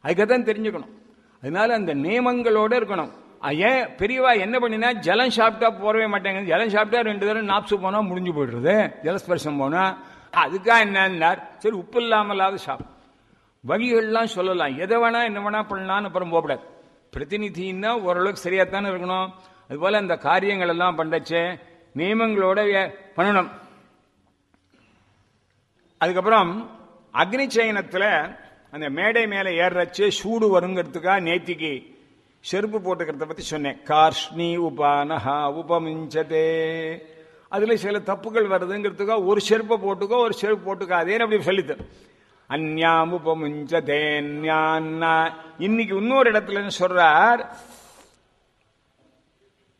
அதுக்கதான் தெரிஞ்சுக்கணும் அதனால அந்த நியமங்களோட இருக்கணும் அஹ் ஏன் பெரியவா என்ன பண்ணினா ஜலம் சாப்பிட்டா போறவே மாட்டேங்குது ஜலம் சாப்பிட்டா ரெண்டு தடவை நாப்சு போனா முடிஞ்சு போயிடுறது ஜலஸ்பர்சம் போனா அதுக்காக என்னன்னார் சரி உப்பு இல்லாமலாவது சாப்பிடும் வழிகள்லாம் சொல்லலாம் எதை வேணா என்ன வேணா பண்ணலாம்னு அப்புறம் போகக்கூடாது பிரதிநிதின்னா ஓரளவுக்கு சரியாத்தானே இருக்கணும் அதுபோல இந்த காரியங்கள் எல்லாம் பண்ணச்சே நியமங்களோட வே- பண்ணணும் அதுக்கப்புறம் அக்னி சயனத்துல அந்த மேடை மேல ஏறச்சு சூடு வருங்கிறதுக்காக நேத்திக்கு செருப்பு போட்டுக்கிறத பத்தி சொன்னேன் கார்ஷ்ணி உபானஹா உபமிஞ்சதே அதுல சில தப்புகள் வருதுங்கிறதுக்காக ஒரு செருப்பை போட்டுக்கோ ஒரு செருப்பு போட்டுக்காதேன்னு அப்படி சொல்லித்தர் அந்யாம் உபமுஞ்சதேன்யான்னா இன்னைக்கு இன்னொரு இடத்துல என்ன சொல்றார்